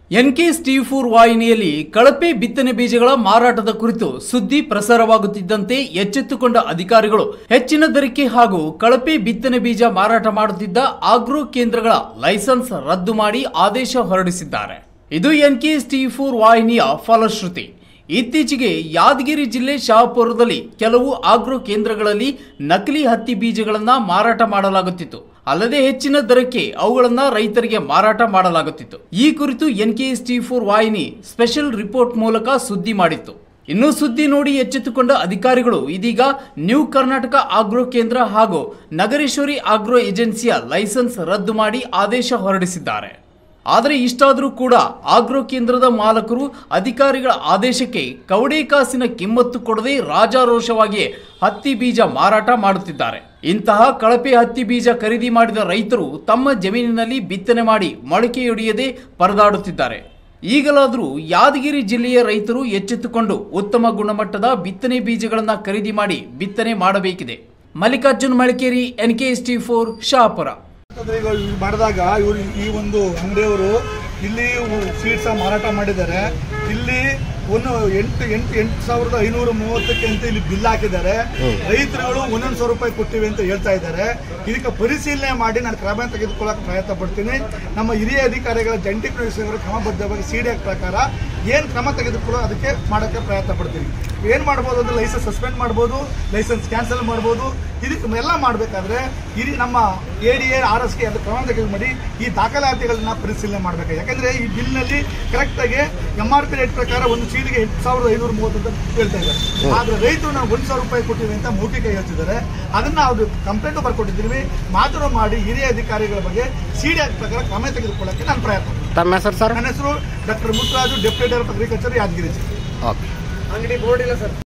N K Steve four ವಾಹಿನಿಯಲ್ಲಿ ಕಳಪೆ ಬಿತ್ತನೆ ಬೀಜಗಳ ಮಾರಾಟದ ಕುರಿತು ಸುದ್ದಿ ಪ್ರಸಾರವಾಗುತ್ತಿದ್ದಂತೆ ಎಚ್ಚೆತ್ತುಕೊಂಡ ಅಧಿಕಾರಿಗಳು ಹೆಚ್ಚಿನ ದರಕ್ಕೆ ಹಾಗೂ ಕಳಪೆ ಬಿತ್ತನೆ ಬೀಜ ಮಾರಾಟ ಮಾಡುತ್ತಿದ್ದ ಆಗ್ರೋ ಕೇಂದ್ರಗಳ ಲೈಸೆನ್ಸ್ ರದ್ದು ಮಾಡಿ ಆದೇಶ ಹೊರಡಿಸಿದ್ದಾರೆ ಇದು ಎನ್ಕೆ ಸ್ಟೀವ್ ಫೋರ್ ವಾಹಿನಿಯ ಫಲಶ್ರುತಿ ಇತ್ತೀಚೆಗೆ ಯಾದಗಿರಿ ಜಿಲ್ಲೆ ಶಹಾಪುರದಲ್ಲಿ ಕೆಲವು ಆಗ್ರೋ ಕೇಂದ್ರಗಳಲ್ಲಿ ನಕಲಿ ಹತ್ತಿ ಬೀಜಗಳನ್ನ ಮಾರಾಟ ಮಾಡಲಾಗುತ್ತಿತ್ತು ಅಲ್ಲದೆ ಹೆಚ್ಚಿನ ದರಕ್ಕೆ ಅವುಗಳನ್ನ ರೈತರಿಗೆ ಮಾರಾಟ ಮಾಡಲಾಗುತ್ತಿತ್ತು ಈ ಕುರಿತು ಎನ್ಕೆಎಸ್ ಟಿ ಫೋರ್ ವಾಹಿನಿ ಸ್ಪೆಷಲ್ ರಿಪೋರ್ಟ್ ಮೂಲಕ ಸುದ್ದಿ ಮಾಡಿತ್ತು ಇನ್ನು ಸುದ್ದಿ ನೋಡಿ ಎಚ್ಚೆತ್ತುಕೊಂಡ ಅಧಿಕಾರಿಗಳು ಇದೀಗ ನ್ಯೂ ಕರ್ನಾಟಕ ಆಗ್ರೋ ಕೇಂದ್ರ ಹಾಗೂ ನಗರೇಶ್ವರಿ ಆಗ್ರೋ ಏಜೆನ್ಸಿಯ ಲೈಸೆನ್ಸ್ ರದ್ದು ಮಾಡಿ ಆದೇಶ ಹೊರಡಿಸಿದ್ದಾರೆ ಆದರೆ ಇಷ್ಟಾದರೂ ಕೂಡ ಆಗ್ರೋ ಕೇಂದ್ರದ ಮಾಲಕರು ಅಧಿಕಾರಿಗಳ ಆದೇಶಕ್ಕೆ ಕವಡೆ ಕಾಸಿನ ಕಿಮ್ಮತ್ತು ಕೊಡದೆ ರಾಜಾರೋಷವಾಗಿ ಹತ್ತಿ ಬೀಜ ಮಾರಾಟ ಮಾಡುತ್ತಿದ್ದಾರೆ ಇಂತಹ ಕಳಪೆ ಹತ್ತಿ ಬೀಜ ಖರೀದಿ ಮಾಡಿದ ರೈತರು ತಮ್ಮ ಜಮೀನಿನಲ್ಲಿ ಬಿತ್ತನೆ ಮಾಡಿ ಮೊಳಕೆಯೊಡೆಯದೆ ಪರದಾಡುತ್ತಿದ್ದಾರೆ ಈಗಲಾದರೂ ಯಾದಗಿರಿ ಜಿಲ್ಲೆಯ ರೈತರು ಎಚ್ಚೆತ್ತುಕೊಂಡು ಉತ್ತಮ ಗುಣಮಟ್ಟದ ಬಿತ್ತನೆ ಬೀಜಗಳನ್ನು ಖರೀದಿ ಮಾಡಿ ಬಿತ್ತನೆ ಮಾಡಬೇಕಿದೆ Mallikarjun Malikeri N K S T four Shahapur ಯಾಕಂದ್ರೆ ಈಗ ಇವ್ರು ಮಾಡಿದಾಗ ಇವರು ಈ ಒಂದು ಅಂಗಡಿಯವರು ಇಲ್ಲಿ ಸ್ವೀಟ್ಸ್ ಮಾರಾಟ ಮಾಡಿದ್ದಾರೆ ಇಲ್ಲಿ ಒಂದು ಎಂಟು ಎಂಟು ಎಂಟು ಸಾವಿರದ ಐನೂರ ಮೂವತ್ತಕ್ಕೆ ಅಂತ ಇಲ್ಲಿ ಬಿಲ್ ಹಾಕಿದ್ದಾರೆ ರೈತರುಗಳು ಒಂದೊಂದು ಸಾವಿರ ರೂಪಾಯಿ ಕೊಟ್ಟಿವಿ ಅಂತ ಹೇಳ್ತಾ ಇದ್ದಾರೆ ಇದಕ್ಕೆ ಪರಿಶೀಲನೆ ಮಾಡಿ ನಾನು ಕ್ರಮ ತೆಗೆದುಕೊಳ್ಳಕ್ಕೆ ಪ್ರಯತ್ನ ಪಡ್ತೀನಿ ನಮ್ಮ ಹಿರಿಯ ಅಧಿಕಾರಿಗಳ ಜಂಟಿ ಪ್ರವೇಶಗಳು ಕ್ರಮಬದ್ಧವಾಗಿ ಸಿ ಡಿ ಪ್ರಕಾರ ಏನು ಕ್ರಮ ತೆಗೆದುಕೊಳ್ಳೋ ಅದಕ್ಕೆ ಮಾಡೋಕ್ಕೆ ಪ್ರಯತ್ನ ಪಡ್ತೀನಿ ಏನು ಮಾಡ್ಬೋದು ಅಂದ್ರೆ ಲೈಸೆನ್ಸ್ ಸಸ್ಪೆಂಡ್ ಮಾಡ್ಬೋದು ಲೈಸೆನ್ಸ್ ಕ್ಯಾನ್ಸಲ್ ಮಾಡ್ಬೋದು ಇದಕ್ಕೆ ಎಲ್ಲ ಮಾಡಬೇಕಾದ್ರೆ ಇಲ್ಲಿ ನಮ್ಮ ಎ ಡಿ ಎ ಆರ್ ಎಸ್ಗೆ ಅದು ಕ್ರಮ ತೆಗೆದು ಮಾಡಿ ಈ ದಾಖಲಾತಿಗಳನ್ನ ಪರಿಶೀಲನೆ ಮಾಡಬೇಕು ಯಾಕಂದ್ರೆ ಈ ಬಿಲ್ನಲ್ಲಿ ಕರೆಕ್ಟಾಗಿ ಎಂ ಆರ್ ಪಿ ರೇಟ್ ಪ್ರಕಾರ ಒಂದು ಚೀಲಿಗೆ ಎಂಟು ಸಾವಿರದ ಐನೂರ ಮೂವತ್ತು ಅಂತ ಹೇಳ್ತಾ ಇದ್ದಾರೆ ಆದ್ರೆ ರೈತರು ನಾವು ಒಂದು ಸಾವಿರ ರೂಪಾಯಿ ಕೊಟ್ಟಿವಿ ಅಂತ ಮೌಖಿಕ ಹೇಳ್ತಿದ್ದಾರೆ ಅದನ್ನ ಅವ್ರು ಕಂಪ್ಲೇಂಟ್ ಬರ್ಕೊಟ್ಟಿದ್ದೀವಿ ಮಾತುರು ಮಾಡಿ ಹಿರಿಯ ಅಧಿಕಾರಿಗಳ ಬಗ್ಗೆ ಸಿ ಡಿ ಪ್ರಕಾರ ಕ್ರಮ ತೆಗೆದುಕೊಳ್ಳಕ್ಕೆ ನಾನು ಪ್ರಯತ್ನ ತಮ್ಮ ಹೆಸರು ಸರ್ ನನ್ನ ಹೆಸರು doctor Muttaraju deputy director agriculture Yadgir ಜಿಲ್ಲೆ ಓಕೆ ಅಂಗಡಿ ಬೋರ್ಡ್ ಇಲ್ಲ ಸರ್